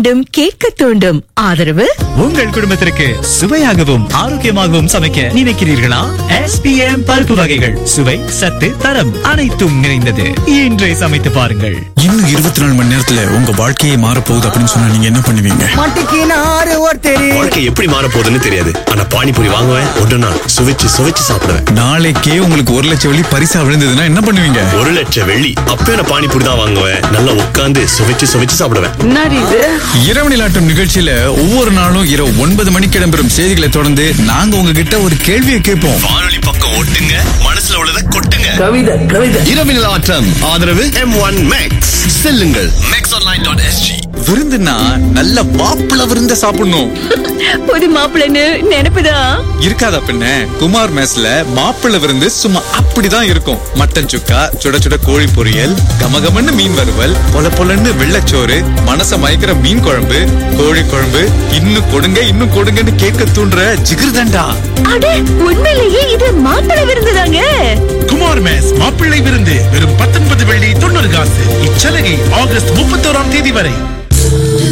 வேண்டும் கேட்க தூண்டும் ஆதரவு உங்கள் குடும்பத்திற்கு சுவையாகவும் ஆரோக்கியமாகவும் சமைக்க நினைக்கிறீர்களா எஸ்பிஎம் பருப்பு வகைகள் சுவை சத்து தரம் அனைத்தும் நிறைந்தது இன்றே சமைத்து பாருங்கள் இன்னும் இருபத்தி நாலு மணி நேரத்துல உங்க வாழ்க்கையே மாற போகுது அப்படின்னு சொன்னா நீங்க என்ன பண்ணுவீங்க மாட்டிக்கினாரு ஒருத்தர் வாழ்க்கை எப்படி மாற போகுதுன்னு தெரியாது ஆனா பானிபூரி வாங்குவேன் ஒரு நாள் சுவைச்சு சுவைச்சு சாப்பிடுவேன் நாளைக்கே உங்களுக்கு ஒரு லட்சம் வெள்ளி பரிசா விழுந்ததுன்னா என்ன பண்ணுவீங்க ஒரு லட்சம் வெள்ளி அப்பயும் நான் பானிபூரி தான் வாங்குவேன் நல்லா உட்காந்து சுவைச்சு சுவைச்சு சாப்பிடுவேன் இரவு நிலாட்டம் நிகழ்ச்சியில ஒவ்வொரு நாளும் இரவு ஒன்பது மணிக்கு இடம்பெறும் செய்திகளை தொடர்ந்து நாங்க உங்ககிட்ட ஒரு கேள்வியை கேட்போம் வானொலி பக்கம் ஓட்டுங்க மனசுல உள்ளதை கொட்டுங்க கவிதை கவிதை இரவில் ஆட்டம் ஆதரவு எம் ஒன் மேக்ஸ் செல்லுங்கள் மேக்ஸ் ஆன்லைன் டாட் எஸ்ஜி விருந்துனா நல்ல மாப்பிள விருந்த சாப்பிடணும் புது மாப்பிள்ளைன்னு நினைப்புதான் இருக்காதா பின்ன குமார் மேஸ்ல மாப்பிள விருந்து சும்மா அப்படிதான் இருக்கும் மட்டன் சுக்கா சுட சுட கோழி பொரியல் கமகமன்னு மீன் வறுவல் பொல பொலன்னு வெள்ளச்சோறு மனச மயக்கிற மீன் குழம்பு கோழி குழம்பு இன்னும் கொடுங்க இன்னும் கொடுங்கன்னு கேட்க தூண்டுற ஜிகிர்தண்டா அட உண்மையிலேயே இது மாப்பிள்ளை விருந்துதாங்க குமார் மேஸ் மாப்பிள்ளை விருந்து வெறும் பத்தொன்பது வெள்ளி தொண்ணூறு காசு இச்சலுகை ஆகஸ்ட் முப்பத்தோராம் தேதி வரை